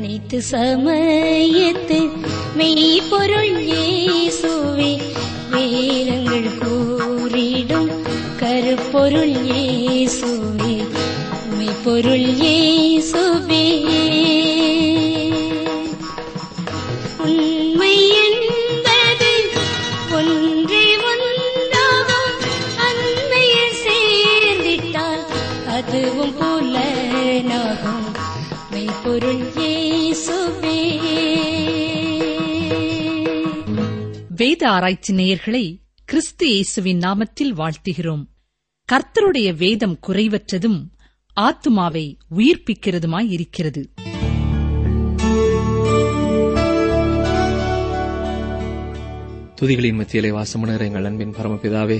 அனைத்து சமயத்து மெய்ப்பொருள் இயேசுவே வேதங்கள் கூறிடும் கருப்பொருள் இயேசுவே மெய்ப்பொருள் இயேசுவே உண்மை என்பது ஒன்றே ஒன்றாகும் அன்மையில் சேர்ந்திட்டால் அதுவும் புலனாகும் மெய்ப்பொருள் இயேசுவே வேத ஆராய்ச்சி நேயர்களை கிறிஸ்து இயேசுவின் நாமத்தில் வாழ்த்துகிறோம் கர்த்தருடைய வேதம் குறைவற்றதும் ஆத்துமாவை உயிர்ப்பிக்கிறதுமாய் இருக்கிறது துதிகளின் மத்தியிலே வாசமணுகிற எங்கள் அன்பின் பரமபிதாவே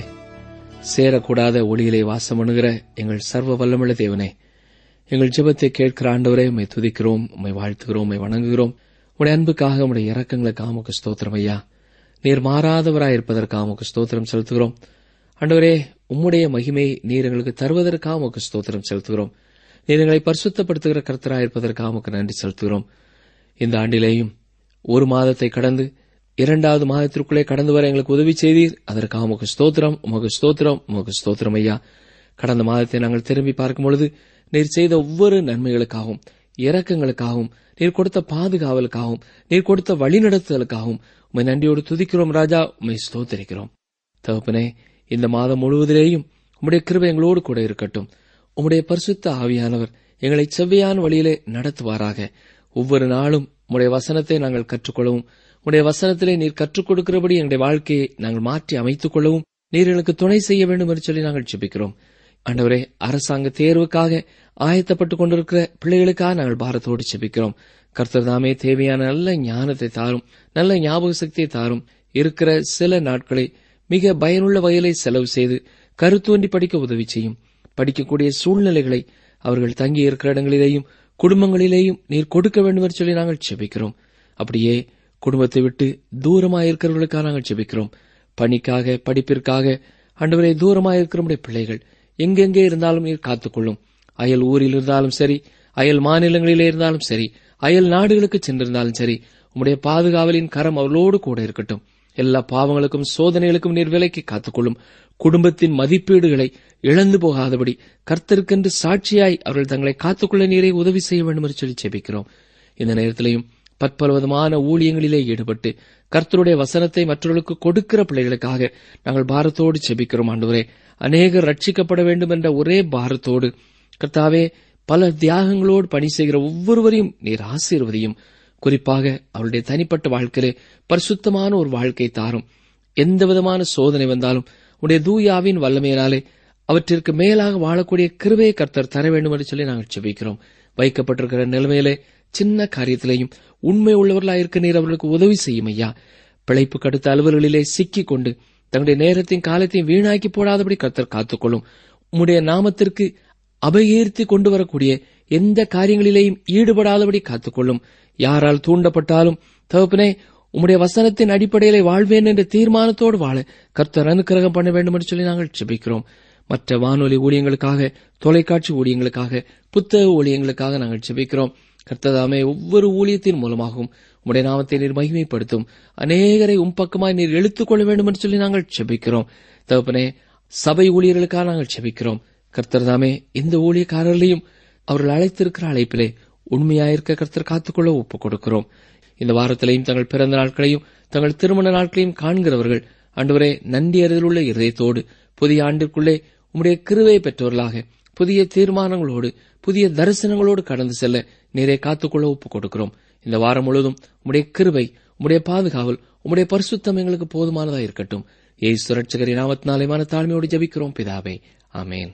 சேரக்கூடாத ஒளியிலே வாசமணுகிற எங்கள் சர்வ வல்லமுள்ள தேவனே எங்கள் ஜெபத்தை கேட்கிற ஆண்டவரே உம்மை துதிக்கிறோம் உம்மை வாழ்த்துகிறோம் உம்மை வணங்குகிறோம் உடைய அன்புக்காக உடைய இரக்கங்களுக்காக உமக்கு ஸ்தோத்திரம் ஐயா நீர் மாறாதவராய் இருப்பதற்காக உமக்கு ஸ்தோத்திரம் செலுத்துகிறோம் ஆண்டவரே உம்முடைய மகிமை நீர் எங்களுக்கு தருவதற்காக உமக்கு ஸ்தோத்திரம் செலுத்துகிறோம் நீர் எங்களை பரிசுத்தப்படுத்துகிற கர்த்தராய் இருப்பதற்காக உமக்கு நன்றி செலுத்துகிறோம் இந்த ஆண்டிலேயும் ஒரு மாதத்தை கடந்து இரண்டாவது மாதத்திற்குள்ளே கடந்து வர எங்களுக்கு உதவி செய்தீர் அதற்காக உமக்கு ஸ்தோத்திரம் உமக்கு ஸ்தோத்திரம் உமக்கு ஸ்தோத்திரம் ஐயா கடந்த மாதத்தை நாங்கள் திரும்பி பார்க்கும் பொழுது நீர் செய்த ஒவ்வொரு நன்மைகளுக்காகவும் இரக்கங்களுக்காகவும் நீர் கொடுத்த பாதுகாவலுக்காகவும் நீர் கொடுத்த வழிநடத்துதலுக்காகவும் உம்மை நன்றியோடு துதிக்கிறோம் ராஜா உம்மை ஸ்தோத்தரிக்கிறோம் தகப்பனே இந்த மாதம் முழுவதிலேயும் உம்முடைய கிருபை எங்களோடு கூட இருக்கட்டும் உம்முடைய பரிசுத்த ஆவியானவர் எங்களை செவ்வையான வழியிலே நடத்துவாராக ஒவ்வொரு நாளும் உம்முடைய வசனத்தை நாங்கள் கற்றுக்கொள்ளவும் உம்முடைய வசனத்திலே நீர் கற்றுக் கொடுக்கிறபடி எங்களுடைய வாழ்க்கையை நாங்கள் மாற்றி அமைத்துக் கொள்ளவும் நீர் எனக்கு துணை செய்ய வேண்டும் என்று சொல்லி நாங்கள் ஜெபிக்கிறோம் ஆண்டவரே அரசாங்க தேர்வுக்காக ஆயத்தப்பட்டுக் கொண்டிருக்கிற பிள்ளைகளுக்காக நாங்கள் பாரத்தோடு செபிக்கிறோம் கர்த்தர் தாமே தேவையான நல்ல ஞானத்தை தாரும் நல்ல ஞாபக சக்தியை தாரும் இருக்கிற சில நாட்களை மிக பயனுள்ள வயலை செலவு செய்து கருத்தூண்டி படிக்க உதவி செய்யும் படிக்கக்கூடிய சூழ்நிலைகளை அவர்கள் தங்கி இருக்கிற இடங்களிலேயும் குடும்பங்களிலேயும் நீர் கொடுக்க வேண்டும் என்று சொல்லி நாங்கள் செபிக்கிறோம் அப்படியே குடும்பத்தை விட்டு தூரமாயிருக்கிறவர்களுக்காக நாங்கள் ஜெபிக்கிறோம் பணிக்காக படிப்பிற்காக ஆண்டவரே தூரமாயிருக்கிற நம்முடைய பிள்ளைகள் எங்கெங்கே இருந்தாலும் நீர் காத்துக்கொள்ளும் அயல் ஊரில் இருந்தாலும் சரி அயல் மாநிலங்களிலே இருந்தாலும் சரி அயல் நாடுகளுக்கு சென்றிருந்தாலும் சரி உம்முடைய பாதுகாவலின் கரம் அவர்களோடு கூட இருக்கட்டும் எல்லா பாவங்களுக்கும் சோதனைகளுக்கும் நீர் விலைக்கு காத்துக்கொள்ளும் குடும்பத்தின் மதிப்பீடுகளை இழந்து போகாதபடி கர்த்தருக்கென்று சாட்சியாய் அவர்கள் தங்களை காத்துக்கொள்ள நீரை உதவி செய்ய வேண்டும் என்று சொல்லி ஜெபிக்கிறோம் இந்த நேரத்திலையும் பற்பலவிதமான ஊழியங்களிலே ஈடுபட்டு கர்த்தருடைய வசனத்தை மற்றவர்களுக்கு கொடுக்கிற பிள்ளைகளுக்காக நாங்கள் பாரத்தோடு செபிக்கிறோம் ஆண்டவரே அநேகர் ரட்சிக்கப்பட வேண்டும் என்ற ஒரே பாரத்தோடு கர்த்தாவே பல தியாகங்களோடு பணி செய்கிற ஒவ்வொருவரையும் நீர் ஆசீர்வதியும் குறிப்பாக அவருடைய தனிப்பட்ட வாழ்க்கையிலே பரிசுத்தமான ஒரு வாழ்க்கை தாரும் எந்த விதமான சோதனை வந்தாலும் உடைய தூயாவின் வல்லமையினாலே அவற்றிற்கு மேலாக வாழக்கூடிய கிருபையை கர்த்தர் தர வேண்டும் என்று சொல்லி நாங்கள் செபிக்கிறோம் வைக்கப்பட்டிருக்கிற நிலைமையிலே சின்ன காரியத்திலேயும் உண்மை உள்ளவர்களாயிருக்க நீர் அவர்களுக்கு உதவி செய்யும் ஐயா பிழைப்பு கடுத்த அலுவல்களிலே சிக்கிக் கொண்டு தங்களுடைய நேரத்தையும் காலத்தையும் வீணாக்கி போடாதபடி கர்த்தர் காத்துக்கொள்ளும் உம்முடைய நாமத்திற்கு அபகீர்த்தி கொண்டு வரக்கூடிய எந்த காரியங்களிலேயும் ஈடுபடாதபடி காத்துக்கொள்ளும் யாரால் தூண்டப்பட்டாலும் தகப்பனே உம்முடைய வசனத்தின் அடிப்படையிலே வாழ்வேன் என்ற தீர்மானத்தோடு வாழ கர்த்தர் அனுக்கிரகம் பண்ண வேண்டும் என்று சொல்லி நாங்கள் ஜெபிக்கிறோம் மற்ற வானொலி ஊழியங்களுக்காக தொலைக்காட்சி ஊழியங்களுக்காக புத்தக ஊழியங்களுக்காக நாங்கள் ஜெபிக்கிறோம் கர்த்ததாமே ஒவ்வொரு ஊழியத்தின் மூலமாகவும் உம்முடைய நாமத்தை நீர் மகிமைப்படுத்தும் அநேகரை உம் பக்கமாய் நீர் இழுத்துக் கொள்ள வேண்டும் என்று சொல்லி நாங்கள் ஜெபிக்கிறோம் தகப்பனே சபை ஊழியர்களுக்காக நாங்கள் ஜெபிக்கிறோம் கர்த்தர்தாமே இந்த ஊழியக்காரர்களையும் அவர்கள் அழைத்திருக்கிற அழைப்பிலே உண்மையாயிருக்க கர்த்தர் காத்துக்கொள்ள ஒப்புக் கொடுக்கிறோம் இந்த வாரத்திலையும் தங்கள் பிறந்த நாட்களையும் தங்கள் திருமண நாட்களையும் காண்கிறவர்கள் ஆண்டவரே நன்றி அறிதலுள்ள இருதயத்தோடு புதிய ஆண்டிற்குள்ளே உம்முடைய கிருவை பெற்றவர்களாக புதிய தீர்மானங்களோடு புதிய தரிசனங்களோடு கடந்து செல்ல நீரை காத்துக்கொள்ள ஒப்புக் கொடுக்கிறோம் இந்த வாரம் முழுவதும் உம்முடைய கிருவை உம்முடைய பாதுகாவல் உம்முடைய பரிசுத்தம் எங்களுக்கு போதுமானதா இருக்கட்டும் ஏசு சுரட்சகரி நாமத்தினாலே மன தாழ்மையோடு ஜபிக்கிறோம் பிதாவே ஆமேன்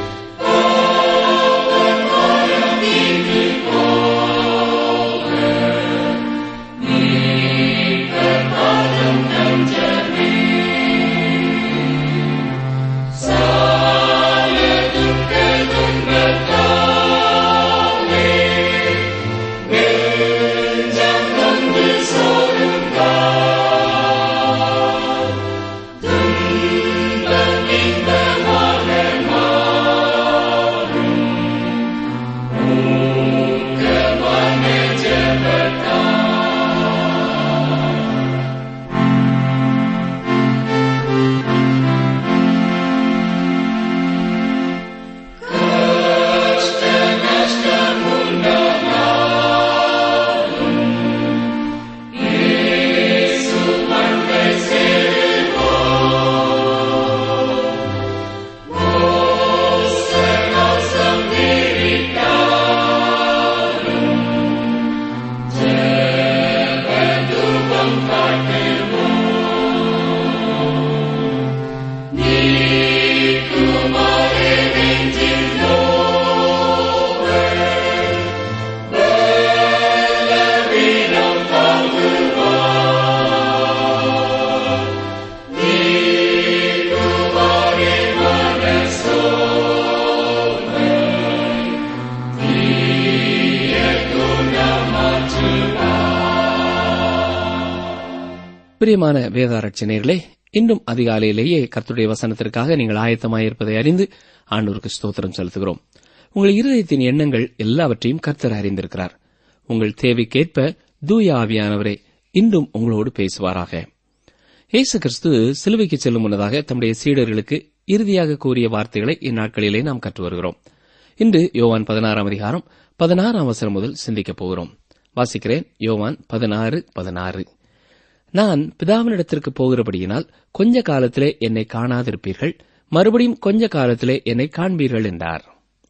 Oh பிரியமான வேதாரட்சணியர்களே இன்றும் அதிகாலையிலேயே கர்த்தருடைய வசனத்திற்காக நீங்கள் ஆயத்தமாயிருப்பதை அறிந்து ஆண்டவருக்கு ஸ்தோத்திரம் செலுத்துகிறோம் உங்கள் இருதயத்தின் எண்ணங்கள் எல்லாவற்றையும் கர்த்தர் அறிந்திருக்கிறார் உங்கள் தேவைக்கேற்ப தூய ஆவியானவரே இன்றும் உங்களோடு பேசுவாராக இயேசு கிறிஸ்து சிலுவைக்கு செல்லும் முன்னதாக தம்முடைய சீடர்களுக்கு இறுதியாக கூறிய வார்த்தைகளை இந்நாட்களிலே நாம் கற்று வருகிறோம் இன்று யோவான் பதினாறாம் அதிகாரம் பதினாறாம் வசனம் முதல் சிந்திக்கப் போகிறோம் வாசிக்கிறேன் யோவான் பதினாறு பதினாறு நான் பிதாவினிடத்திற்கு போகிறபடியினால் கொஞ்ச காலத்திலே என்னை காணாதிருப்பீர்கள் மறுபடியும் கொஞ்ச காலத்திலே என்னை காண்பீர்கள் என்றார்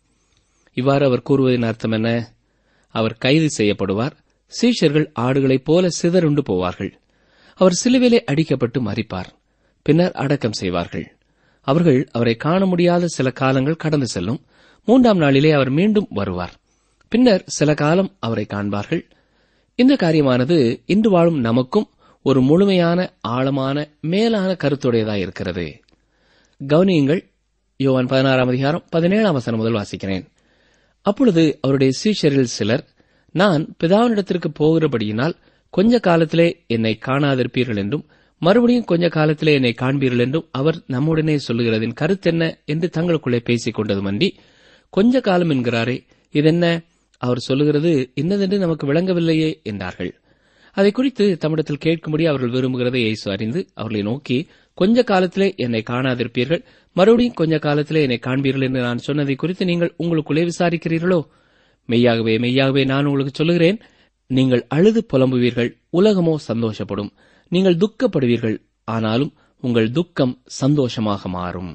இவ்வாறு அவர் கூறுவதின் அர்த்தம் என்ன அவர் கைது செய்யப்படுவார் சீஷர்கள் ஆடுகளைப் போல சிதறுண்டு போவார்கள் அவர் சிலுவிலே அடிக்கப்பட்டு மறிப்பார் பின்னர் அடக்கம் செய்வார்கள் அவர்கள் அவரை காண முடியாத சில காலங்கள் கடந்து செல்லும் மூன்றாம் நாளிலே அவர் மீண்டும் வருவார் பின்னர் சில காலம் அவரை காண்பார்கள் இந்த காரியமானது இன்று வாழும் நமக்கும் ஒரு முழுமையான ஆழமான மேலான கருத்துடையதாய் இருக்கிறது கவனியுங்கள் யோவான் பதினாறாம் அதிகாரம் பதினேழாம் வசனம் முதல் வாசிக்கிறேன் அப்பொழுது அவருடைய சீஷரில் சிலர் நான் பிதாவினிடத்திற்கு போகிறபடியினால் கொஞ்ச காலத்திலே என்னை காணாதிருப்பீர்கள் என்றும் மறுபடியும் கொஞ்ச காலத்திலே என்னை காண்பீர்கள் என்றும் அவர் நம்முடனே சொல்லுகிறதின் கருத்தென்ன என்று தங்களுக்குள்ளே பேசிக் கொண்டதுமன்றி கொஞ்ச காலம் என்கிறாரே இதென்ன அவர் சொல்லுகிறது இன்னதென்று நமக்கு விளங்கவில்லையே என்றார்கள் அதை குறித்து தம்மிடத்தில் கேட்கும்படி அவர்கள் விரும்புகிறதை இயேசு அறிந்து அவர்களை நோக்கி கொஞ்ச காலத்திலே என்னை காணாதிருப்பீர்கள் மறுபடியும் கொஞ்ச காலத்திலே என்னை காண்பீர்கள் என்று நான் சொன்னதை குறித்து நீங்கள் உங்களுக்குள்ளே விசாரிக்கிறீர்களோ மெய்யாகவே மெய்யாகவே நான் உங்களுக்கு சொல்லுகிறேன் நீங்கள் அழுது புலம்புவீர்கள் உலகமோ சந்தோஷப்படும் நீங்கள் துக்கப்படுவீர்கள் ஆனாலும் உங்கள் துக்கம் சந்தோஷமாக மாறும்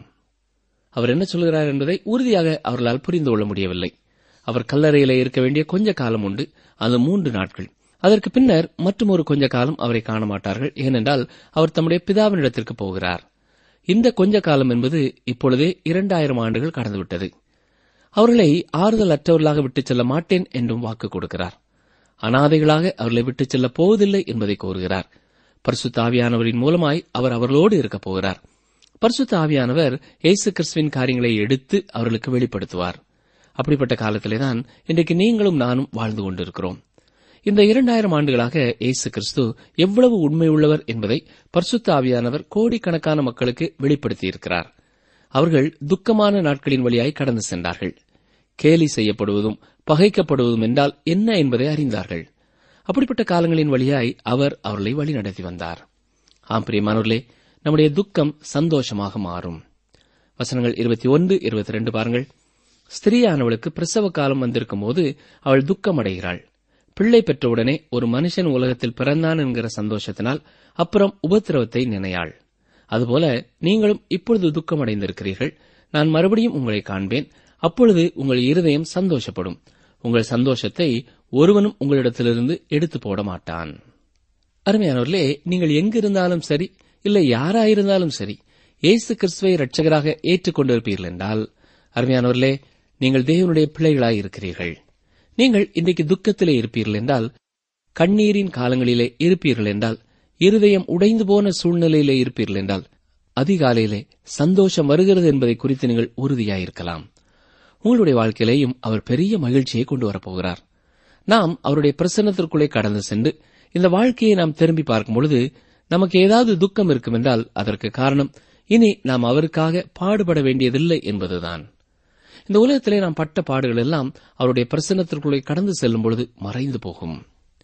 அவர் என்ன சொல்கிறார் என்பதை உறுதியாக அவர்களால் புரிந்து கொள்ள முடியவில்லை அவர் கல்லறையிலே இருக்க வேண்டிய கொஞ்ச காலம் உண்டு அது மூன்று நாட்கள் அதற்கு பின்னர் மற்றும் ஒரு கொஞ்ச காலம் அவரை காண மாட்டார்கள் ஏனென்றால் அவர் தம்முடைய பிதாவினிடத்திற்கு போகிறார் இந்த கொஞ்ச காலம் என்பது இப்பொழுதே இரண்டாயிரம் ஆண்டுகள் கடந்துவிட்டது அவர்களை ஆறுதல் அற்றவர்களாக விட்டுச் செல்ல மாட்டேன் என்றும் வாக்கு கொடுக்கிறார் அனாதைகளாக அவர்களை விட்டுச் செல்லப் போவதில்லை என்பதை கூறுகிறார் பரிசுத்த ஆவியானவரின் மூலமாய் அவர் அவர்களோடு இருக்கப் போகிறார் பரிசுத்த ஆவியானவர் இயேசு கிறிஸ்துவின் காரியங்களை எடுத்து அவர்களுக்கு வெளிப்படுத்துவார் அப்படிப்பட்ட காலத்திலேதான் இன்றைக்கு நீங்களும் நானும் வாழ்ந்து கொண்டிருக்கிறோம் இந்த இரண்டாயிரம் ஆண்டுகளாக இயேசு கிறிஸ்து எவ்வளவு உண்மையுள்ளவர் என்பதை பரிசுத்த ஆவியானவர் கோடிக்கணக்கான மக்களுக்கு வெளிப்படுத்தியிருக்கிறார் அவர்கள் துக்கமான நாட்களின் வழியாய் கடந்து சென்றார்கள் கேலி செய்யப்படுவதும் பகைக்கப்படுவதும் என்றால் என்ன என்பதை அறிந்தார்கள் அப்படிப்பட்ட காலங்களின் வழியாய் அவர் அவர்களை வழிநடத்தி வந்தார் ஆம் பிரியமானவர்களே நம்முடைய துக்கம் சந்தோஷமாக மாறும் வசனங்கள் இருபத்தி ஒன்று இருபத்தி ரெண்டு பாருங்கள் ஸ்திரீயானவளுக்கு பிரசவ காலம் வந்திருக்கும் போது அவள் துக்கமடைகிறாள் பிள்ளை பெற்றவுடனே ஒரு மனுஷன் உலகத்தில் பிறந்தான் என்கிற சந்தோஷத்தினால் அப்புறம் உபத்திரவத்தை நினையாள் அதுபோல நீங்களும் இப்பொழுது துக்கமடைந்திருக்கிறீர்கள் நான் மறுபடியும் உங்களை காண்பேன் அப்பொழுது உங்கள் இருதயம் சந்தோஷப்படும் உங்கள் சந்தோஷத்தை ஒருவனும் உங்களிடத்திலிருந்து எடுத்து போட மாட்டான் அருமையானவர்களே நீங்கள் எங்கிருந்தாலும் சரி இல்லை யாராயிருந்தாலும் சரி இயேசு கிறிஸ்துவை இரட்சகராக ஏற்றுக்கொண்டிருப்பீர்கள் என்றால் அருமையானவர்களே நீங்கள் தேவனுடைய பிள்ளைகளாய் இருக்கிறீர்கள் நீங்கள் இன்றைக்கு துக்கத்திலே இருப்பீர்கள் என்றால் கண்ணீரின் காலங்களிலே இருப்பீர்கள் என்றால் இருதயம் உடைந்து போன சூழ்நிலையிலே இருப்பீர்கள் என்றால் அதிகாலையிலே சந்தோஷம் வருகிறது என்பதை குறித்து நீங்கள் உறுதியாயிருக்கலாம் உங்களுடைய வாழ்க்கையிலேயும் அவர் பெரிய மகிழ்ச்சியை கொண்டு வரப்போகிறார் நாம் அவருடைய பிரசன்னத்திற்குள்ளே கடந்து சென்று இந்த வாழ்க்கையை நாம் திரும்பி பார்க்கும் பொழுது நமக்கு ஏதாவது துக்கம் இருக்கும் என்றால் அதற்கு காரணம் இனி நாம் அவருக்காக பாடுபட வேண்டியதில்லை என்பதுதான் இந்த உலகத்திலே நாம் பட்ட பாடுகள் எல்லாம் அவருடைய பிரசன்னத்திற்குள்ளே கடந்து செல்லும் பொழுது மறைந்து போகும்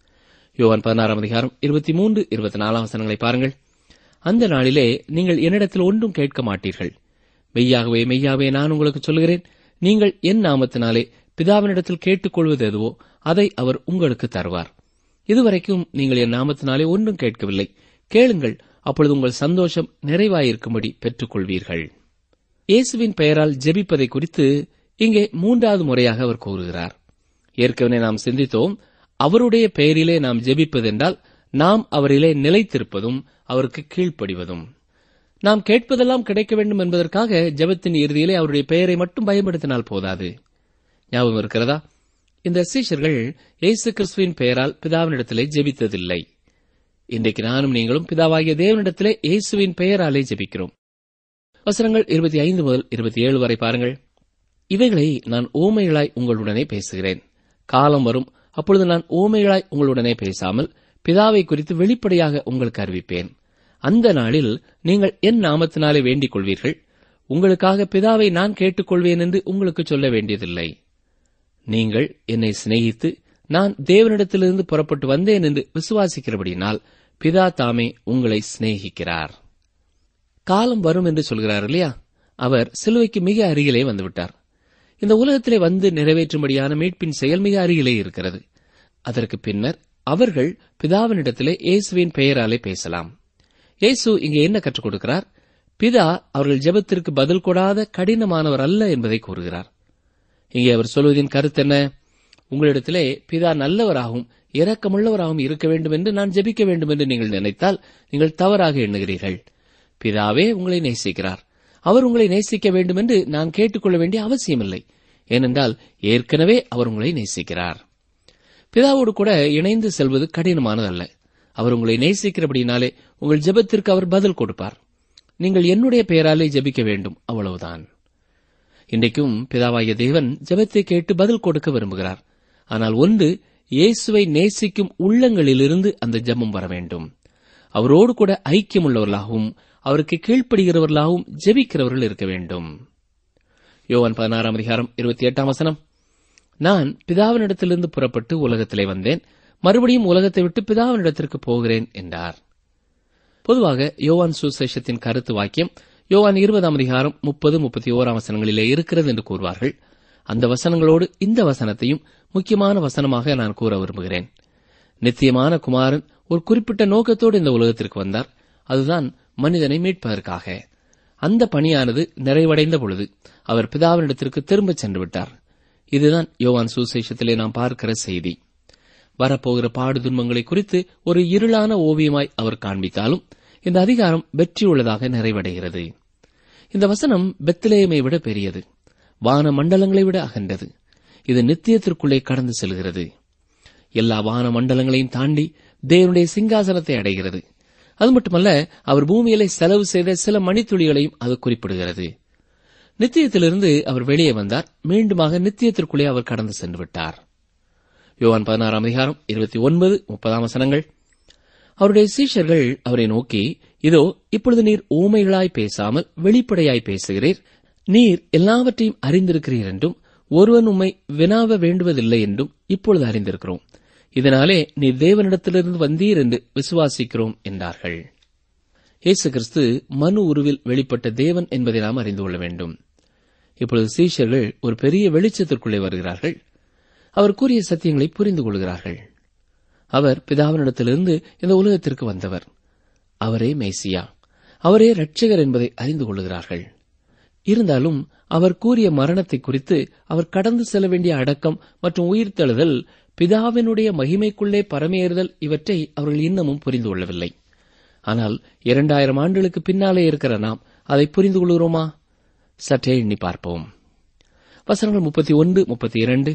யோவான் பதினாறாம் அதிகாரம் இருபத்தி மூன்று இருபத்தி நாலாம் வசனங்களை பாருங்கள் அந்த நாளிலே நீங்கள் என்னிடத்தில் ஒன்றும் கேட்க மாட்டீர்கள் மெய்யாகவே மெய்யாகவே நான் உங்களுக்கு சொல்கிறேன் நீங்கள் என் நாமத்தினாலே பிதாவினிடத்தில் கேட்டுக்கொள்வது எதுவோ அதை அவர் உங்களுக்கு தருவார் இதுவரைக்கும் நீங்கள் என் நாமத்தினாலே ஒன்றும் கேட்கவில்லை கேளுங்கள் அப்பொழுது உங்கள் சந்தோஷம் நிறைவாயிருக்கும்படி பெற்றுக்கொள்வீர்கள் இயேசுவின் பெயரால் ஜெபிப்பதை குறித்து இங்கே மூன்றாவது முறையாக அவர் கூறுகிறார் ஏற்கனவே நாம் சிந்தித்தோம் அவருடைய பெயரிலே நாம் ஜெபிப்பதென்றால் நாம் அவரிலே நிலைத்திருப்பதும் அவருக்கு கீழ்ப்படிவதும் நாம் கேட்பதெல்லாம் கிடைக்க வேண்டும் என்பதற்காக ஜெபத்தின் இறுதியிலே அவருடைய பெயரை மட்டும் பயன்படுத்தினால் போதாது ஞாபகம் இருக்கிறதா இந்த சீஷர்கள் இயேசு கிறிஸ்துவின் பெயரால் பிதாவினிடத்திலே ஜெபித்ததில்லை இன்றைக்கு நானும் நீங்களும் பிதாவாகிய தேவனிடத்திலே இயேசுவின் பெயராலே ஜெபிக்கிறோம் வசனங்கள் இருபத்தி ஐந்து முதல் இருபத்தி ஏழு வரை பாருங்கள் இவைகளை நான் ஓமைகளாய் உங்களுடனே பேசுகிறேன் காலம் வரும் அப்பொழுது நான் ஓமைகளாய் உங்களுடனே பேசாமல் பிதாவை குறித்து வெளிப்படையாக உங்களுக்கு அறிவிப்பேன் அந்த நாளில் நீங்கள் என் நாமத்தினாலே வேண்டிக் கொள்வீர்கள் உங்களுக்காக பிதாவை நான் கேட்டுக்கொள்வேன் என்று உங்களுக்கு சொல்ல வேண்டியதில்லை நீங்கள் என்னை சிநேகித்து நான் தேவனிடத்திலிருந்து புறப்பட்டு வந்தேன் என்று விசுவாசிக்கிறபடினால் பிதா தாமே உங்களை சிநேகிக்கிறார் காலம் வரும் என்று சொல்கிறார் இல்லையா அவர் சிலுவைக்கு மிக அருகிலே வந்துவிட்டார் இந்த உலகத்திலே வந்து நிறைவேற்றும்படியான மீட்பின் செயல் மிக அருகிலே இருக்கிறது அதற்கு பின்னர் அவர்கள் பிதாவினிடத்திலே இயேசுவின் பெயராலே பேசலாம் இயேசு இங்கே என்ன கற்றுக் கொடுக்கிறார் பிதா அவர்கள் ஜெபத்திற்கு பதில் கொடாத கடினமானவர் அல்ல என்பதை கூறுகிறார் இங்கே அவர் சொல்வதின் கருத்து என்ன உங்களிடத்திலே பிதா நல்லவராகவும் இரக்கமுள்ளவராகவும் இருக்க வேண்டும் என்று நான் ஜெபிக்க வேண்டும் என்று நீங்கள் நினைத்தால் நீங்கள் தவறாக எண்ணுகிறீர்கள் பிதாவே உங்களை நேசிக்கிறார் அவர் உங்களை நேசிக்க வேண்டும் என்று நான் கேட்டுக்கொள்ள வேண்டிய அவசியமில்லை ஏனென்றால் ஏற்கனவே அவர் உங்களை நேசிக்கிறார் பிதாவோடு கூட இணைந்து செல்வது கடினமானதல்ல அவர் உங்களை நேசிக்கிறபடினாலே உங்கள் ஜெபத்திற்கு அவர் பதில் கொடுப்பார் நீங்கள் என்னுடைய பெயராலே ஜெபிக்க வேண்டும் அவ்வளவுதான் இன்றைக்கும் பிதாவாகிய தேவன் ஜெபத்தை கேட்டு பதில் கொடுக்க விரும்புகிறார் ஆனால் ஒன்று இயேசுவை நேசிக்கும் உள்ளங்களிலிருந்து அந்த ஜெபம் வர வேண்டும் அவரோடு கூட ஐக்கியமுள்ளவர்களாகவும் அவருக்கு கீழ்ப்படுகிறவர்களாகவும் ஜெபிக்கிறவர்கள் இருக்க வேண்டும் யோவான் பதினாறாம் அதிகாரம் இருபத்தி எட்டாம் வசனம் நான் பிதாவினிடத்திலிருந்து புறப்பட்டு உலகத்திலே வந்தேன் மறுபடியும் உலகத்தை விட்டு பிதாவினிடத்திற்கு போகிறேன் என்றார் பொதுவாக யோவான் சுசேஷத்தின் கருத்து வாக்கியம் யோவான் இருபதாம் அதிகாரம் முப்பது முப்பத்தி ஓராம் வசனங்களிலே இருக்கிறது என்று கூறுவார்கள் அந்த வசனங்களோடு இந்த வசனத்தையும் முக்கியமான வசனமாக நான் கூற விரும்புகிறேன் நித்தியமான குமாரன் ஒரு குறிப்பிட்ட நோக்கத்தோடு இந்த உலகத்திற்கு வந்தார் அதுதான் மனிதனை மீட்பதற்காக அந்த பணியானது நிறைவடைந்த பொழுது அவர் பிதாவினிடத்திற்கு திரும்பச் சென்று விட்டார் இதுதான் யோவான் சுசேஷத்திலே நாம் பார்க்கிற செய்தி வரப்போகிற பாடு துன்பங்களை குறித்து ஒரு இருளான ஓவியமாய் அவர் காண்பித்தாலும் இந்த அதிகாரம் வெற்றியுள்ளதாக நிறைவடைகிறது இந்த வசனம் பெத்திலேயமை விட பெரியது வான மண்டலங்களை விட அகன்றது இது நித்தியத்திற்குள்ளே கடந்து செல்கிறது எல்லா வான மண்டலங்களையும் தாண்டி தேவனுடைய சிங்காசனத்தை அடைகிறது அது மட்டுமல்ல அவர் பூமியிலே செலவு செய்த சில மணித்துளிகளையும் அது குறிப்பிடுகிறது நித்தியத்திலிருந்து அவர் வெளியே வந்தார் மீண்டுமாக நித்தியத்திற்குள்ளே அவர் கடந்து சென்று விட்டார் யோவான் பதினாறாம் அதிகாரம் இருபத்தி ஒன்பது முப்பதாம் வசனங்கள் அவருடைய சீஷர்கள் அவரை நோக்கி இதோ இப்பொழுது நீர் ஊமைகளாய் பேசாமல் வெளிப்படையாய் பேசுகிறீர் நீர் எல்லாவற்றையும் அறிந்திருக்கிறீர் என்றும் ஒருவன் உம்மை வினாவ வேண்டுவதில்லை என்றும் இப்பொழுது அறிந்திருக்கிறோம் இதனாலே நீ தேவனிடத்திலிருந்து வந்தீர் என்று விசுவாசிக்கிறோம் என்றார்கள் இயேசு கிறிஸ்து மனு உருவில் வெளிப்பட்ட தேவன் என்பதை நாம் அறிந்து கொள்ள வேண்டும் இப்பொழுது சீஷர்கள் ஒரு பெரிய வெளிச்சத்திற்குள்ளே வருகிறார்கள் அவர் கூறிய சத்தியங்களை புரிந்து கொள்கிறார்கள் அவர் பிதாவினிடத்திலிருந்து இந்த உலகத்திற்கு வந்தவர் அவரே மேசியா அவரே ரட்சகர் என்பதை அறிந்து கொள்கிறார்கள் இருந்தாலும் அவர் கூறிய மரணத்தை குறித்து அவர் கடந்து செல்ல வேண்டிய அடக்கம் மற்றும் உயிர்த்தெழுதல் பிதாவினுடைய மகிமைக்குள்ளே பரமேறுதல் இவற்றை அவர்கள் இன்னமும் புரிந்து கொள்ளவில்லை ஆனால் இரண்டாயிரம் ஆண்டுகளுக்கு பின்னாலே இருக்கிற நாம் அதை புரிந்து கொள்கிறோமா சற்றே எண்ணி பார்ப்போம் வசனங்கள் முப்பத்தி ஒன்று முப்பத்தி இரண்டு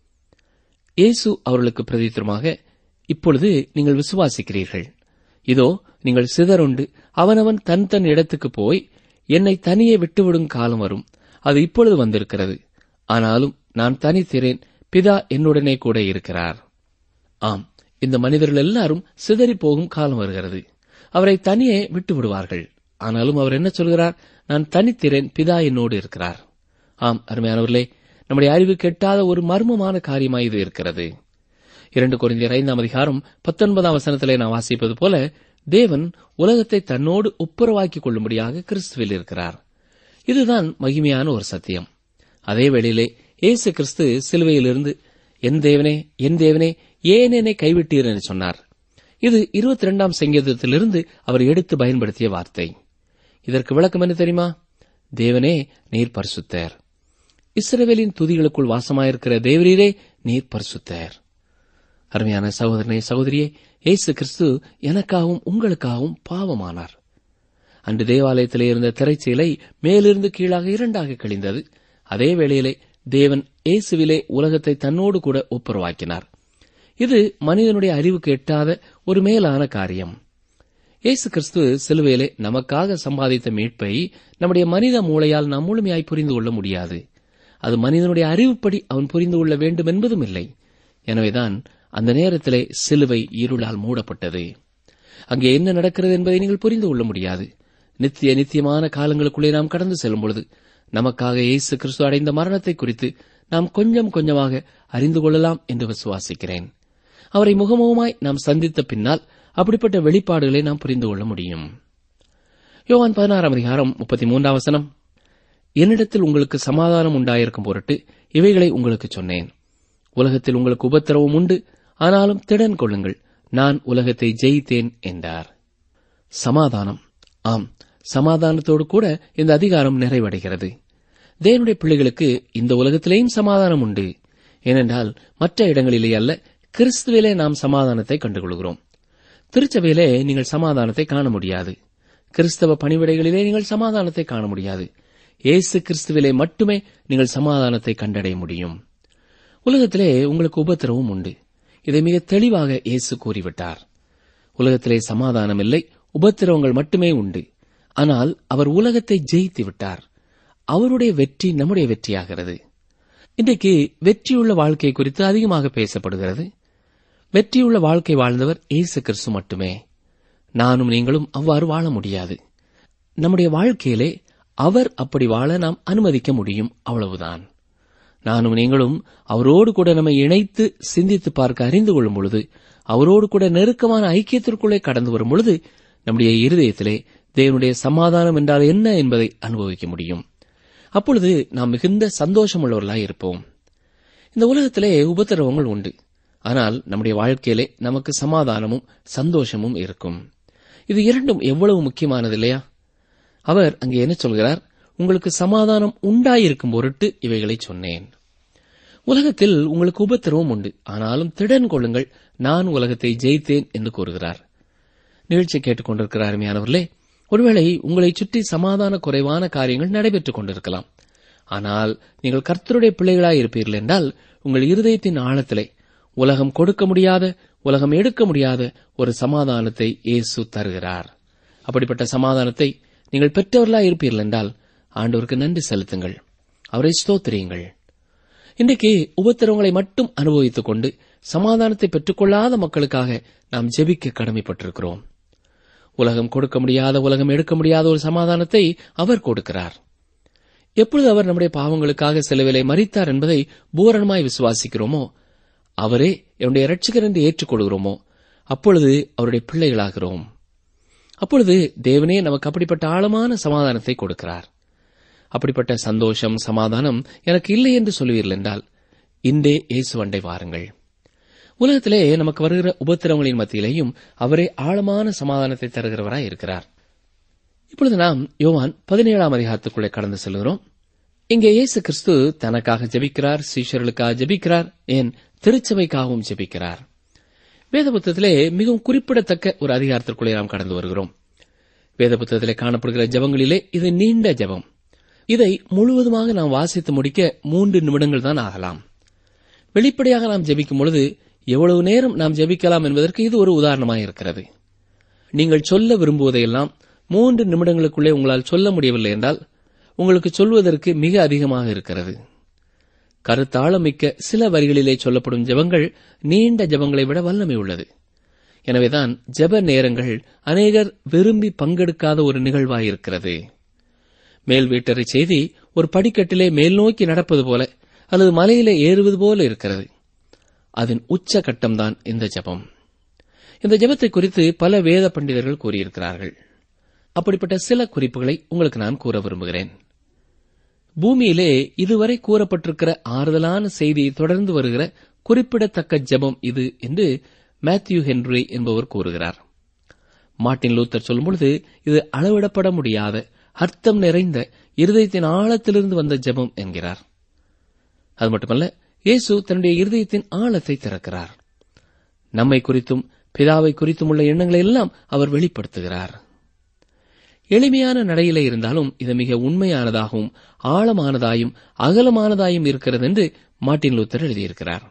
இயேசு அவர்களுக்கு பிரதித்திரமாக இப்பொழுது நீங்கள் விசுவாசிக்கிறீர்கள் இதோ நீங்கள் சிதறுண்டு அவனவன் தன் தன் இடத்துக்கு போய் என்னை தனியே விட்டுவிடும் காலம் வரும் அது இப்பொழுது வந்திருக்கிறது ஆனாலும் நான் தனித்திறேன் பிதா என்னுடனே கூட இருக்கிறார் ஆம் இந்த மனிதர்கள் எல்லாரும் சிதறி போகும் காலம் வருகிறது அவரை தனியே விட்டு விடுவார்கள் ஆனாலும் அவர் என்ன சொல்கிறார் நான் தனித்திறேன் பிதா என்னோடு இருக்கிறார் ஆம் அருமையானவர்களே நம்முடைய அறிவு கெட்டாத ஒரு மர்மமான காரியமாய் இது இருக்கிறது இரண்டு குறைந்தர் ஐந்தாம் அதிகாரம் பத்தொன்பதாம் வசனத்திலே நான் வாசிப்பது போல தேவன் உலகத்தை தன்னோடு ஒப்புரவாக்கிக் கொள்ளும்படியாக கிறிஸ்துவில் இருக்கிறார் இதுதான் மகிமையான ஒரு சத்தியம் அதே வேளையிலே இயேசு கிறிஸ்து சிலுவையிலிருந்து என் தேவனே என் தேவனே ஏன் என்னை கைவிட்டீர் என்று சொன்னார் இது இருபத்தி இரண்டாம் சங்கீதத்திலிருந்து அவர் எடுத்து பயன்படுத்திய வார்த்தை இதற்கு விளக்கம் என்ன தெரியுமா தேவனே நீர் பரிசுத்தர் இஸ்ரவேலின் துதிகளுக்குள் வாசமாயிருக்கிற தேவரீரே நீர் பரிசுத்தர் அருமையான சகோதரனே சகோதரியே இயேசு கிறிஸ்து எனக்காகவும் உங்களுக்காகவும் பாவமானார் அன்று தேவாலயத்திலே இருந்த திரைச்சீலை மேலிருந்து கீழாக இரண்டாக கிழிந்தது அதே வேளையிலே தேவன் இயேசுவிலே உலகத்தை தன்னோடு கூட ஒப்புரவாக்கினார் இது மனிதனுடைய அறிவுக்கு எட்டாத ஒரு மேலான காரியம் இயேசு கிறிஸ்து சிலுவையிலே நமக்காக சம்பாதித்த மீட்பை நம்முடைய மனித மூளையால் நாம் முழுமையாய் புரிந்து கொள்ள முடியாது அது மனிதனுடைய அறிவுப்படி அவன் புரிந்து கொள்ள வேண்டும் என்பதும் இல்லை எனவேதான் அந்த நேரத்திலே சிலுவை இருளால் மூடப்பட்டது அங்கே என்ன நடக்கிறது என்பதை நீங்கள் புரிந்து கொள்ள முடியாது நித்திய நித்தியமான காலங்களுக்குள்ளே நாம் கடந்து செல்லும் பொழுது நமக்காக இயேசு கிறிஸ்து அடைந்த மரணத்தை குறித்து நாம் கொஞ்சம் கொஞ்சமாக அறிந்து கொள்ளலாம் என்று விசுவாசிக்கிறேன் அவரை முகமுகமாய் நாம் சந்தித்த பின்னால் அப்படிப்பட்ட வெளிப்பாடுகளை நாம் புரிந்து கொள்ள முடியும் யோவான் பதினாறாம் அதிகாரம் முப்பத்தி மூன்றாம் வசனம் என்னிடத்தில் உங்களுக்கு சமாதானம் உண்டாயிருக்கும் பொருட்டு இவைகளை உங்களுக்கு சொன்னேன் உலகத்தில் உங்களுக்கு உபத்திரவம் உண்டு ஆனாலும் திடன் கொள்ளுங்கள் நான் உலகத்தை ஜெயித்தேன் என்றார் சமாதானம் ஆம் சமாதானத்தோடு கூட இந்த அதிகாரம் நிறைவடைகிறது தேவனுடைய பிள்ளைகளுக்கு இந்த உலகத்திலேயும் சமாதானம் உண்டு ஏனென்றால் மற்ற இடங்களிலே அல்ல கிறிஸ்துவிலே நாம் சமாதானத்தை கண்டுகொள்கிறோம் திருச்சபையிலே நீங்கள் சமாதானத்தை காண முடியாது கிறிஸ்தவ பணிவிடைகளிலே நீங்கள் சமாதானத்தை காண முடியாது இயேசு கிறிஸ்துவிலே மட்டுமே நீங்கள் சமாதானத்தை கண்டடைய முடியும் உலகத்திலே உங்களுக்கு உபத்திரவும் உண்டு இதை மிக தெளிவாக இயேசு கூறிவிட்டார் உலகத்திலே சமாதானம் இல்லை உபத்திரவங்கள் மட்டுமே உண்டு ஆனால் அவர் உலகத்தை ஜெயித்து விட்டார் அவருடைய வெற்றி நம்முடைய வெற்றியாகிறது இன்றைக்கு வெற்றியுள்ள வாழ்க்கை குறித்து அதிகமாக பேசப்படுகிறது வெற்றியுள்ள வாழ்க்கை வாழ்ந்தவர் இயேசு கிறிஸ்து மட்டுமே நானும் நீங்களும் அவ்வாறு வாழ முடியாது நம்முடைய வாழ்க்கையிலே அவர் அப்படி வாழ நாம் அனுமதிக்க முடியும் அவ்வளவுதான் நானும் நீங்களும் அவரோடு கூட நம்மை இணைத்து சிந்தித்து பார்க்க அறிந்து கொள்ளும் பொழுது அவரோடு கூட நெருக்கமான ஐக்கியத்திற்குள்ளே கடந்து வரும் பொழுது நம்முடைய இருதயத்திலே தேவனுடைய சமாதானம் என்றால் என்ன என்பதை அனுபவிக்க முடியும் அப்பொழுது நாம் மிகுந்த சந்தோஷமுள்ளவர்களாய் இருப்போம் இந்த உலகத்திலே உபத்திரவங்கள் உண்டு ஆனால் நம்முடைய வாழ்க்கையிலே நமக்கு சமாதானமும் சந்தோஷமும் இருக்கும் இது இரண்டும் எவ்வளவு முக்கியமானது இல்லையா அவர் அங்கே என்ன சொல்கிறார் உங்களுக்கு சமாதானம் உண்டாயிருக்கும் பொருட்டு இவைகளை சொன்னேன் உலகத்தில் உங்களுக்கு உபத்திரவம் உண்டு ஆனாலும் திடன் கொள்ளுங்கள் நான் உலகத்தை ஜெயித்தேன் என்று கூறுகிறார் நிகழ்ச்சி கேட்டுக்கொண்டிருக்கிற அருமையானவர்களே ஒருவேளை உங்களை சுற்றி சமாதான குறைவான காரியங்கள் நடைபெற்றுக் கொண்டிருக்கலாம் ஆனால் நீங்கள் கர்த்தருடைய பிள்ளைகளாய் இருப்பீர்கள் என்றால் உங்கள் இருதயத்தின் ஆழத்திலே உலகம் கொடுக்க முடியாத உலகம் எடுக்க முடியாத ஒரு சமாதானத்தை இயேசு தருகிறார் அப்படிப்பட்ட சமாதானத்தை நீங்கள் பெற்றவர்களாய் இருப்பீர்கள் என்றால் ஆண்டவருக்கு நன்றி செலுத்துங்கள் அவரை ஸ்தோத்திரியுங்கள் இன்றைக்கு உபத்திரவங்களை மட்டும் அனுபவித்துக் கொண்டு சமாதானத்தை பெற்றுக்கொள்ளாத மக்களுக்காக நாம் ஜெபிக்க கடமைப்பட்டிருக்கிறோம் உலகம் கொடுக்க முடியாத உலகம் எடுக்க முடியாத ஒரு சமாதானத்தை அவர் கொடுக்கிறார் எப்பொழுது அவர் நம்முடைய பாவங்களுக்காக செலவிலை மறித்தார் என்பதை பூரணமாய் விசுவாசிக்கிறோமோ அவரே என்னுடைய இரட்சகர் என்று ஏற்றுக்கொள்கிறோமோ அப்பொழுது அவருடைய பிள்ளைகளாகிறோம் அப்பொழுது தேவனே நமக்கு அப்படிப்பட்ட ஆழமான சமாதானத்தை கொடுக்கிறார் அப்படிப்பட்ட சந்தோஷம் சமாதானம் எனக்கு இல்லை என்று சொல்லுவீர்கள் என்றால் இன்றே இயேசுவண்டை வாருங்கள் உலகத்திலே நமக்கு வருகிற உபத்திரவங்களின் மத்தியிலேயும் அவரே ஆழமான சமாதானத்தை தருகிறவராய் இருக்கிறார் இப்பொழுது நாம் யோவான் பதினேழாம் அதிகாரத்துக்குள்ளே கடந்து செல்கிறோம் இங்கே இயேசு கிறிஸ்து தனக்காக ஜெபிக்கிறார் சீஷர்களுக்காக ஜெபிக்கிறார் ஏன் திருச்சபைக்காகவும் ஜெபிக்கிறார் வேத புத்தகத்திலே மிகவும் குறிப்பிடத்தக்க ஒரு அதிகாரத்திற்குள்ளே நாம் கடந்து வருகிறோம் வேத புத்தகத்திலே காணப்படுகிற ஜெபங்களிலே இது நீண்ட ஜெபம் இதை முழுவதுமாக நாம் வாசித்து முடிக்க மூன்று நிமிடங்கள் தான் ஆகலாம் வெளிப்படையாக நாம் ஜெபிக்கும் பொழுது எவ்வளவு நேரம் நாம் ஜெபிக்கலாம் என்பதற்கு இது ஒரு உதாரணமாக இருக்கிறது நீங்கள் சொல்ல விரும்புவதையெல்லாம் மூன்று நிமிடங்களுக்குள்ளே உங்களால் சொல்ல முடியவில்லை என்றால் உங்களுக்கு சொல்வதற்கு மிக அதிகமாக இருக்கிறது கருத்தாளமிக்க சில வரிகளிலே சொல்லப்படும் ஜெபங்கள் நீண்ட ஜெபங்களை விட வல்லமை உள்ளது எனவேதான் ஜெப நேரங்கள் அநேகர் விரும்பி பங்கெடுக்காத ஒரு நிகழ்வாயிருக்கிறது மேல் வீட்டறை செய்தி ஒரு படிக்கட்டிலே மேல் நோக்கி நடப்பது போல அல்லது மலையிலே ஏறுவது போல இருக்கிறது அதன் உச்ச கட்டம்தான் இந்த ஜெபம் இந்த ஜெபத்தை குறித்து பல வேத பண்டிதர்கள் கூறியிருக்கிறார்கள் அப்படிப்பட்ட சில குறிப்புகளை உங்களுக்கு நான் கூற விரும்புகிறேன் பூமியிலே இதுவரை கூறப்பட்டிருக்கிற ஆறுதலான செய்தியை தொடர்ந்து வருகிற குறிப்பிடத்தக்க ஜெபம் இது என்று மேத்யூ ஹென்ரி என்பவர் கூறுகிறார் மார்ட்டின் லூத்தர் சொல்லும்பொழுது இது அளவிடப்பட முடியாத அர்த்தம் நிறைந்த இருதயத்தின் ஆழத்திலிருந்து வந்த ஜெபம் என்கிறார் அது மட்டுமல்ல இயேசு தன்னுடைய இருதயத்தின் ஆழத்தை திறக்கிறார் நம்மை குறித்தும் பிதாவை குறித்தும் உள்ள எண்ணங்களை எல்லாம் அவர் வெளிப்படுத்துகிறார் எளிமையான நடையிலே இருந்தாலும் இது மிக உண்மையானதாகவும் ஆழமானதாயும் அகலமானதாயும் இருக்கிறது என்று மார்ட்டின் லூத்தர் எழுதியிருக்கிறார்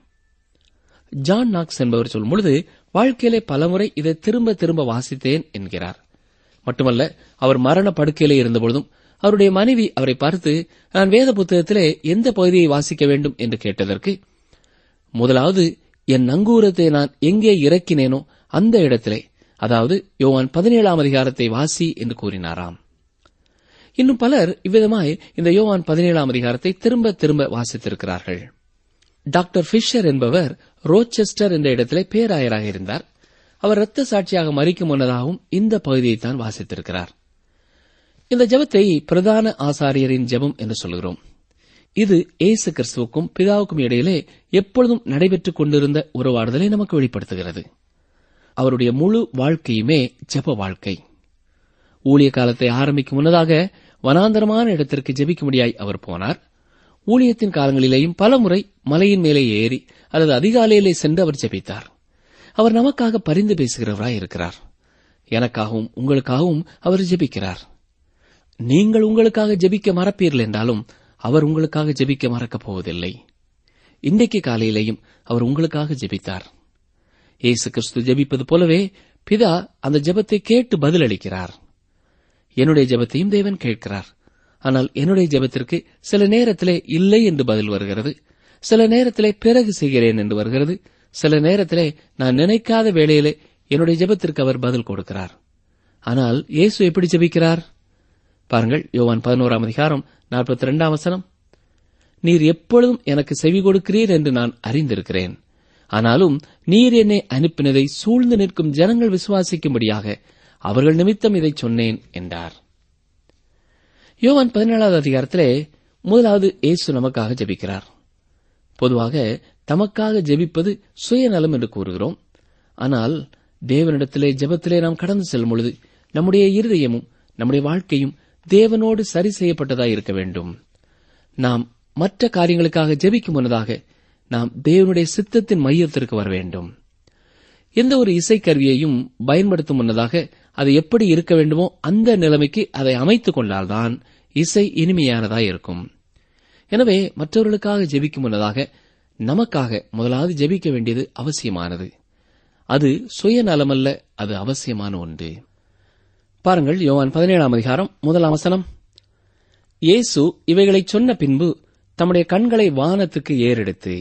ஜான் நாக்ஸ் என்பவர் சொல்லும் பொழுது வாழ்க்கையிலே பலமுறை இதை திரும்ப திரும்ப வாசித்தேன் என்கிறார் மட்டுமல்ல அவர் மரண படுக்கையிலே இருந்தபொழுதும் அவருடைய மனைவி அவரை பார்த்து நான் வேத புத்தகத்திலே எந்த பகுதியை வாசிக்க வேண்டும் என்று கேட்டதற்கு முதலாவது என் நங்கூரத்தை நான் எங்கே இறக்கினேனோ அந்த இடத்திலே அதாவது யோவான் பதினேழாம் அதிகாரத்தை வாசி என்று கூறினாராம் இன்னும் பலர் இவ்விதமாய் இந்த யோவான் பதினேழாம் அதிகாரத்தை திரும்ப திரும்ப வாசித்திருக்கிறார்கள் டாக்டர் ஃபிஷர் என்பவர் ரோச்செஸ்டர் என்ற இடத்திலே பேராயராக இருந்தார் அவர் இரத்த சாட்சியாக மறிக்கும் முன்னதாகவும் இந்த பகுதியைத்தான் வாசித்திருக்கிறார் இந்த ஜெபத்தை பிரதான ஆசாரியரின் ஜெபம் என்று சொல்கிறோம் இது இயேசு கிறிஸ்துவுக்கும் பிதாவுக்கும் இடையிலே எப்பொழுதும் நடைபெற்றுக் கொண்டிருந்த உறவாடுதலை நமக்கு வெளிப்படுத்துகிறது அவருடைய முழு வாழ்க்கையுமே ஜெப வாழ்க்கை ஊழிய காலத்தை ஆரம்பிக்கும் முன்னதாக வனாந்தரமான இடத்திற்கு ஜெபிக்கும்படியாய் அவர் போனார் ஊழியத்தின் காலங்களிலேயும் பலமுறை மலையின் மேலே ஏறி அல்லது அதிகாலையிலே சென்று அவர் ஜெபித்தார் அவர் நமக்காக பரிந்து பேசுகிறவராய் இருக்கிறார் எனக்காகவும் உங்களுக்காகவும் அவர் ஜெபிக்கிறார் நீங்கள் உங்களுக்காக ஜெபிக்க மறப்பீர்கள் என்றாலும் அவர் உங்களுக்காக ஜெபிக்க மறக்கப் போவதில்லை இன்றைக்கு காலையிலேயும் அவர் உங்களுக்காக ஜெபித்தார் இயேசு கிறிஸ்து ஜெபிப்பது போலவே பிதா அந்த ஜெபத்தை கேட்டு பதிலளிக்கிறார் என்னுடைய ஜெபத்தையும் தேவன் கேட்கிறார் ஆனால் என்னுடைய ஜெபத்திற்கு சில நேரத்திலே இல்லை என்று பதில் வருகிறது சில நேரத்திலே பிறகு செய்கிறேன் என்று வருகிறது சில நேரத்திலே நான் நினைக்காத வேளையிலே என்னுடைய ஜெபத்திற்கு அவர் பதில் கொடுக்கிறார் ஆனால் இயேசு எப்படி ஜெபிக்கிறார் பாருங்கள் யோவான் பதினோராம் அதிகாரம் நாற்பத்தி ரெண்டாம் வசனம் நீர் எப்பொழுதும் எனக்கு செவி கொடுக்கிறீர் என்று நான் அறிந்திருக்கிறேன் ஆனாலும் நீர் என்னை அனுப்பினதை சூழ்ந்து நிற்கும் ஜனங்கள் விசுவாசிக்கும்படியாக அவர்கள் நிமித்தம் இதை சொன்னேன் என்றார் யோவான் பதினேழாவது அதிகாரத்திலே முதலாவது இயேசு நமக்காக ஜெபிக்கிறார் பொதுவாக தமக்காக ஜெபிப்பது சுயநலம் என்று கூறுகிறோம் ஆனால் தேவனிடத்திலே ஜெபத்திலே நாம் கடந்து செல்லும் பொழுது நம்முடைய இருதயமும் நம்முடைய வாழ்க்கையும் தேவனோடு சரி செய்யப்பட்டதாய் இருக்க வேண்டும் நாம் மற்ற காரியங்களுக்காக ஜெபிக்கும் முன்னதாக நாம் தேவனுடைய சித்தத்தின் மையத்திற்கு வர வேண்டும் எந்த ஒரு இசைக்கருவியையும் பயன்படுத்தும் முன்னதாக அது எப்படி இருக்க வேண்டுமோ அந்த நிலைமைக்கு அதை அமைத்துக் கொண்டால்தான் இசை இனிமையானதாய் இருக்கும் எனவே மற்றவர்களுக்காக ஜெபிக்கும் முன்னதாக நமக்காக முதலாவது ஜெபிக்க வேண்டியது அவசியமானது அது சுயநலமல்ல அது அவசியமான ஒன்று பாருங்கள் யோவான் பதினேழாம் அதிகாரம் முதலாம் வசனம் இயேசு இவைகளைச் சொன்ன பின்பு தம்முடைய கண்களை வானத்துக்கு ஏறெடுத்து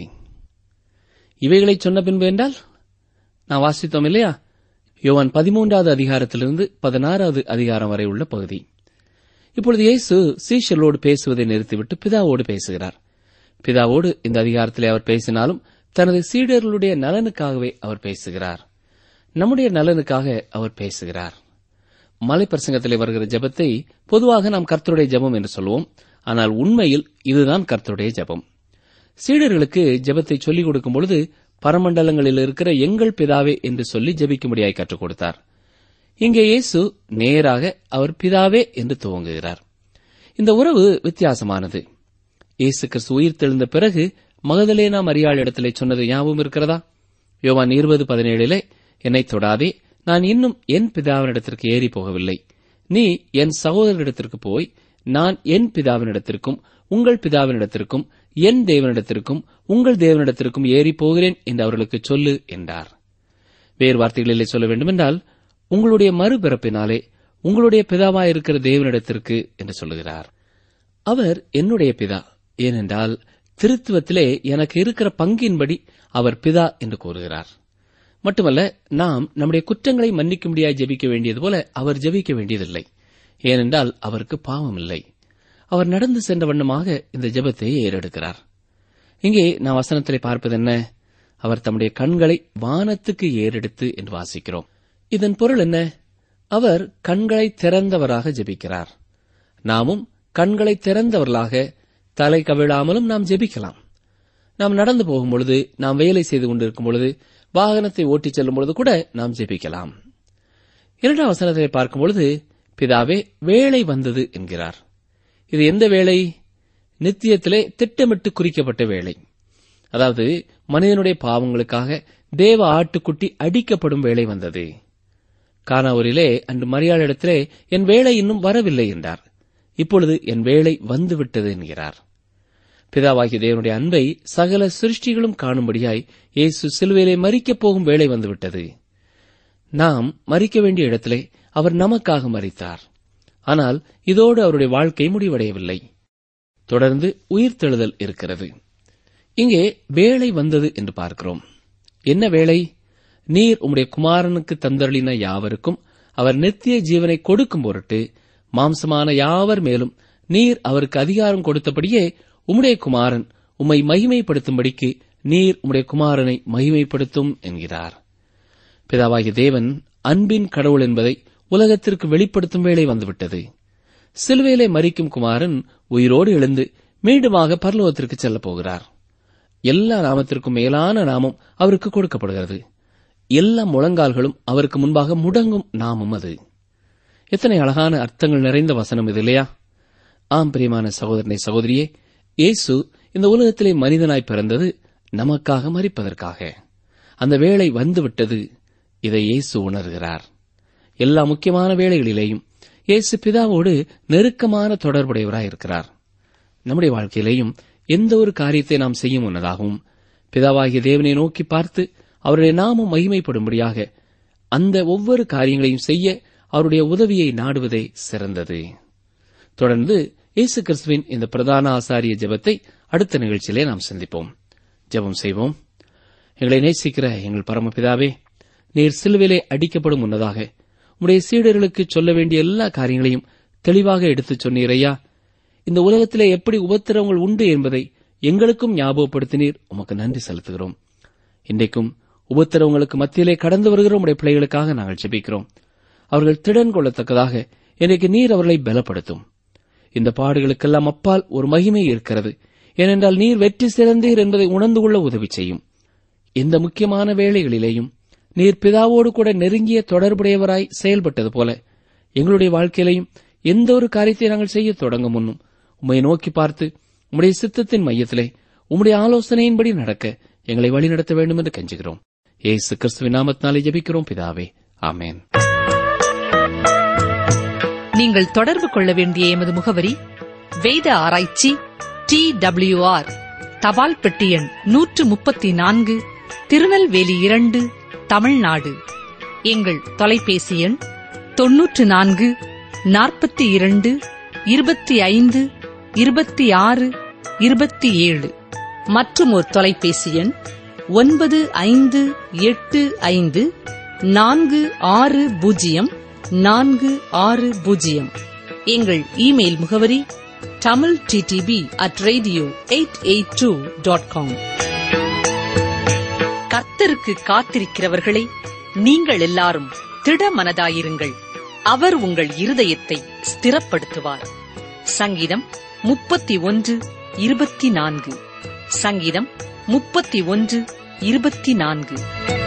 இவைகளைச் சொன்ன பின்பு என்றால் நான் வாசித்தோம் இல்லையா யோவான் பதிமூன்றாவது அதிகாரத்திலிருந்து பதினாறாவது அதிகாரம் வரை உள்ள பகுதி இப்பொழுது இயேசு சீஷர்களோடு பேசுவதை நிறுத்திவிட்டு பிதாவோடு பேசுகிறார் பிதாவோடு இந்த அதிகாரத்திலே அவர் பேசினாலும் தனது சீடர்களுடைய நலனுக்காகவே அவர் பேசுகிறார் நம்முடைய நலனுக்காக அவர் பேசுகிறார் மலை பிரசங்கத்திலே வருகிற ஜெபத்தை பொதுவாக நாம் கர்த்தருடைய ஜெபம் என்று சொல்வோம் ஆனால் உண்மையில் இதுதான் கர்த்தருடைய ஜெபம் சீடர்களுக்கு ஜெபத்தை சொல்லிக் கொடுக்கும் பொழுது பரமண்டலங்களில் இருக்கிற எங்கள் பிதாவே என்று சொல்லி ஜெபிக்கும்படியாய் கற்றுக் கொடுத்தார் இங்கே இயேசு நேராக அவர் பிதாவே என்று துவங்குகிறார் இந்த உறவு வித்தியாசமானது இயேசு கிறிஸ்து உயிர் தெழுந்த பிறகு மகதலேனா மரியாள் இடத்திலே சொன்னது ஞாபகம் இருக்கிறதா யோவான் இருபது பதினேழிலே என்னை தொடாதே நான் இன்னும் என் பிதாவினிடத்திற்கு ஏறி போகவில்லை நீ என் சகோதரரிடத்திற்கு போய் நான் என் பிதாவினிடத்திற்கும் உங்கள் பிதாவினிடத்திற்கும் என் தேவனிடத்திற்கும் உங்கள் தேவனிடத்திற்கும் ஏறி போகிறேன் என்று அவர்களுக்கு சொல்லு என்றார் வேறு வார்த்தைகளிலே சொல்ல வேண்டுமென்றால் உங்களுடைய மறுபிறப்பினாலே உங்களுடைய பிதாவாயிருக்கிற தேவனிடத்திற்கு என்று சொல்லுகிறார் அவர் என்னுடைய பிதா ஏனென்றால் திருத்துவத்திலே எனக்கு இருக்கிற பங்கின்படி அவர் பிதா என்று கூறுகிறார் மட்டுமல்ல நாம் நம்முடைய குற்றங்களை மன்னிக்கும்படியாய் ஜெபிக்க வேண்டியது போல அவர் ஜெபிக்க வேண்டியதில்லை ஏனென்றால் அவருக்கு பாவம் இல்லை அவர் நடந்து சென்ற வண்ணமாக இந்த ஜெபத்தை ஏறெடுக்கிறார் இங்கே நான் வசனத்திலே பார்ப்பது என்ன அவர் தம்முடைய கண்களை வானத்துக்கு ஏறெடுத்து என்று வாசிக்கிறோம் இதன் பொருள் என்ன அவர் கண்களை திறந்தவராக ஜெபிக்கிறார் நாமும் கண்களை திறந்தவர்களாக தலை கவிழாமலும் நாம் ஜெபிக்கலாம் நாம் நடந்து போகும் பொழுது நாம் வேலை செய்து கொண்டிருக்கும் பொழுது வாகனத்தை ஓட்டிச் செல்லும் பொழுது கூட நாம் ஜெபிக்கலாம் இரண்டாம் வசனத்தை பார்க்கும் பொழுது பிதாவே வேலை வந்தது என்கிறார் இது எந்த வேலை நித்தியத்திலே திட்டமிட்டு குறிக்கப்பட்ட வேலை அதாவது மனிதனுடைய பாவங்களுக்காக தேவ ஆட்டுக்குட்டி அடிக்கப்படும் வேலை வந்தது கானாவூரிலே அன்று மரியாளிடத்திலே என் வேலை இன்னும் வரவில்லை என்றார் இப்பொழுது என் வேலை வந்துவிட்டது என்கிறார் பிதாவாகிய தேவனுடைய அன்பை சகல சிருஷ்டிகளும் காணும்படியாய் இயேசு சிலுவையிலே மறிக்கப் போகும் வேலை வந்துவிட்டது நாம் மறிக்க வேண்டிய இடத்திலே அவர் நமக்காக மறித்தார் ஆனால் இதோடு அவருடைய வாழ்க்கை முடிவடையவில்லை தொடர்ந்து உயிர்த்தெழுதல் இருக்கிறது இங்கே வேலை வந்தது என்று பார்க்கிறோம் என்ன வேலை நீர் உம்முடைய குமாரனுக்கு தந்தருளின யாவருக்கும் அவர் நித்திய ஜீவனை கொடுக்கும் பொருட்டு மாம்சமான யாவர் மேலும் நீர் அவருக்கு அதிகாரம் கொடுத்தபடியே உம்முடைய குமாரன் உம்மை மகிமைப்படுத்தும்படிக்கு நீர் உம்முடைய குமாரனை மகிமைப்படுத்தும் என்கிறார் பிதாவாகிய தேவன் அன்பின் கடவுள் என்பதை உலகத்திற்கு வெளிப்படுத்தும் வேளை வந்துவிட்டது சிலுவையிலே மறிக்கும் குமாரன் உயிரோடு எழுந்து மீண்டுமாக பரலோகத்திற்கு செல்லப் போகிறார் எல்லா நாமத்திற்கும் மேலான நாமம் அவருக்கு கொடுக்கப்படுகிறது எல்லா முழங்கால்களும் அவருக்கு முன்பாக முடங்கும் நாமம் அது எத்தனை அழகான அர்த்தங்கள் நிறைந்த வசனம் இது இல்லையா ஆம் பிரியமான சகோதரனை சகோதரியே இயேசு இந்த உலகத்திலே மனிதனாய் பிறந்தது நமக்காக மறிப்பதற்காக அந்த வேளை வந்துவிட்டது இதை இயேசு உணர்கிறார் எல்லா முக்கியமான வேளைகளிலேயும் இயேசு பிதாவோடு நெருக்கமான தொடர்புடையவராய் இருக்கிறார் நம்முடைய வாழ்க்கையிலேயும் எந்த ஒரு காரியத்தை நாம் செய்யும் முன்னதாகவும் பிதாவாகிய தேவனை நோக்கி பார்த்து அவருடைய நாமம் மகிமைப்படும்படியாக அந்த ஒவ்வொரு காரியங்களையும் செய்ய அவருடைய உதவியை நாடுவதே சிறந்தது தொடர்ந்து இயேசு கிறிஸ்துவின் இந்த பிரதான ஆசாரிய ஜெபத்தை அடுத்த நிகழ்ச்சியிலே நாம் சந்திப்போம் ஜெபம் செய்வோம் எங்களை நேசிக்கிற எங்கள் பரமபிதாவே நீர் சிலுவிலே அடிக்கப்படும் முன்னதாக உம்முடைய சீடர்களுக்கு சொல்ல வேண்டிய எல்லா காரியங்களையும் தெளிவாக எடுத்துச் சொன்னீரையா இந்த உலகத்திலே எப்படி உபத்திரவங்கள் உண்டு என்பதை எங்களுக்கும் ஞாபகப்படுத்தினீர் உமக்கு நன்றி செலுத்துகிறோம் இன்றைக்கும் உபத்திரவங்களுக்கு மத்தியிலே கடந்து வருகிற உடைய பிள்ளைகளுக்காக நாங்கள் ஜெபிக்கிறோம் அவர்கள் திடன் கொள்ளத்தக்கதாக இன்றைக்கு நீர் அவர்களை பலப்படுத்தும் இந்த பாடுகளுக்கெல்லாம் அப்பால் ஒரு மகிமை இருக்கிறது ஏனென்றால் நீர் வெற்றி சிறந்தீர் என்பதை உணர்ந்து கொள்ள உதவி செய்யும் இந்த முக்கியமான வேளைகளிலேயும் நீர் பிதாவோடு கூட நெருங்கிய தொடர்புடையவராய் செயல்பட்டது போல எங்களுடைய வாழ்க்கையிலையும் எந்த ஒரு காரியத்தை நாங்கள் செய்ய தொடங்க முன்னும் உம்மை நோக்கி பார்த்து உம்முடைய சித்தத்தின் மையத்திலே உம்முடைய ஆலோசனையின்படி நடக்க எங்களை வழிநடத்த வேண்டும் என்று கெஞ்சுகிறோம் ஏசு கிறிஸ்துவின் நாமத்தினாலே ஜெபிக்கிறோம் பிதாவே ஆமேன் நீங்கள் தொடர்பு கொள்ள வேண்டிய எமது முகவரி வேத ஆராய்ச்சி டி ஆர் தபால் பெட்டி எண் நூற்று முப்பத்தி நான்கு திருநெல்வேலி இரண்டு தமிழ்நாடு எங்கள் தொலைபேசி எண் தொன்னூற்று நான்கு நாற்பத்தி இரண்டு இருபத்தி ஐந்து இருபத்தி ஆறு இருபத்தி ஏழு மற்றும் ஒரு தொலைபேசி எண் ஒன்பது ஐந்து எட்டு ஐந்து நான்கு ஆறு பூஜ்ஜியம் நான்கு ஆறு பூஜ்ஜியம் எங்கள் இமெயில் முகவரி Tamil DTP at radio eight eight two dot com கர்த்தருக்கு காத்திருக்கிறவர்களே நீங்கள் எல்லாரும் திடமனதாயிருங்கள் அவர் உங்கள் இருதயத்தை ஸ்திரப்படுத்துவார் சங்கீதம் முப்பத்தி ஒன்று இருபத்தி நான்கு சங்கீதம் முப்பத்தி ஒன்று இருபத்தி நான்கு